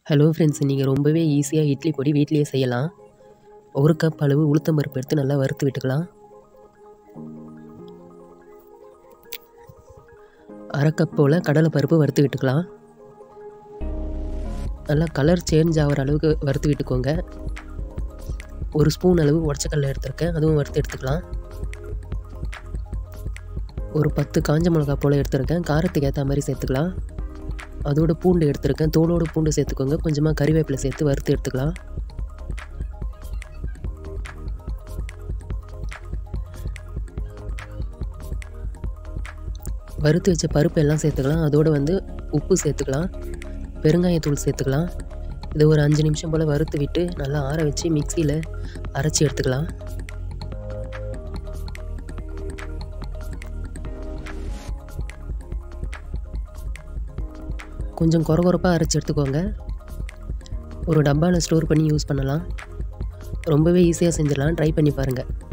hello friends நீங்கள் ரொம்பவே ஈஸியாக இட்லி பொடி வீட்டிலேயே செய்யலாம் ஒரு கப் அளவு உளுத்தம் பருப்பு எடுத்து நல்லா வறுத்து விட்டுக்கலாம் அரை கப் போல் கடலை பருப்பு வறுத்து விட்டுக்கலாம் நல்லா கலர் சேஞ்ச் ஆகிற அளவுக்கு வறுத்து விட்டுக்கோங்க ஒரு ஸ்பூன் அளவு உடச்சக்கல்ல எடுத்திருக்கேன் அதுவும் வறுத்து எடுத்துக்கலாம் ஒரு பத்து காஞ்ச மிளகா போல் எடுத்திருக்கேன் காரத்துக்கு ஏற்ற மாதிரி சேர்த்துக்கலாம் அதோட பூண்டு எடுத்திருக்கேன் தோலோட பூண்டு சேர்த்துக்கோங்க கொஞ்சமாக கறிவேப்பிலை சேர்த்து வறுத்து எடுத்துக்கலாம் வறுத்து வச்ச பருப்பு எல்லாம் சேர்த்துக்கலாம் அதோடு வந்து உப்பு சேர்த்துக்கலாம் பெருங்காயத்தூள் சேர்த்துக்கலாம் இதை ஒரு அஞ்சு நிமிஷம் போல் வறுத்து விட்டு நல்லா ஆற வச்சு மிக்சியில் அரைச்சி எடுத்துக்கலாம் கொஞ்சம் குறகுறப்பாக அரைச்சி எடுத்துக்கோங்க ஒரு டப்பாவில் ஸ்டோர் பண்ணி யூஸ் பண்ணலாம் ரொம்பவே ஈஸியாக செஞ்சிடலாம் ட்ரை பண்ணி பாருங்கள்